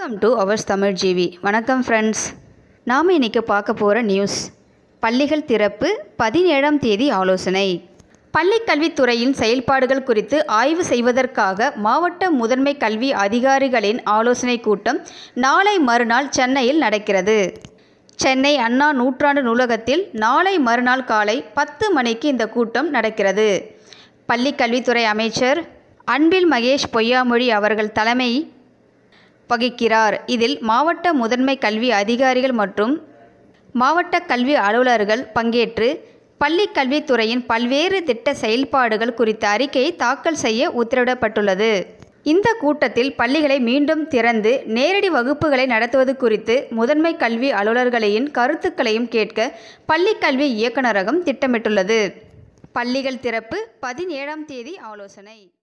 welcome to ours Tamil GV வணக்கம் friends நாம் இன்னைக்கு பார்க்க போகிற நியூஸ் பள்ளிகள் திறப்பு பதினேழாம் தேதி ஆலோசனை பள்ளிக் கல்வித்துறையின் செயல்பாடுகள் குறித்து ஆய்வு செய்வதற்காக மாவட்ட முதன்மை கல்வி அதிகாரிகளின் ஆலோசனை கூட்டம் நாளை மறுநாள் சென்னையில் நடக்கிறது சென்னை அண்ணா நூற்றாண்டு நூலகத்தில் நாளை மறுநாள் காலை பத்து மணிக்கு இந்த கூட்டம் நடக்கிறது பள்ளிக் கல்வித்துறை அமைச்சர் அன்பில் மகேஷ் பொய்யாமொழி அவர்கள் தலைமை வகிக்கிறார் இதில் மாவட்ட முதன்மை கல்வி அதிகாரிகள் மற்றும் மாவட்ட கல்வி அலுவலர்கள் பங்கேற்று பள்ளிக் கல்வித்துறையின் பல்வேறு திட்ட செயல்பாடுகள் குறித்த அறிக்கையை தாக்கல் செய்ய உத்தரவிடப்பட்டுள்ளது இந்த கூட்டத்தில் பள்ளிகளை மீண்டும் திறந்து நேரடி வகுப்புகளை நடத்துவது குறித்து முதன்மை கல்வி அலுவலர்களையும் கருத்துக்களையும் கேட்க பள்ளிக் கல்வி இயக்குநரகம் திட்டமிட்டுள்ளது பள்ளிகள் திறப்பு பதினேழாம் தேதி ஆலோசனை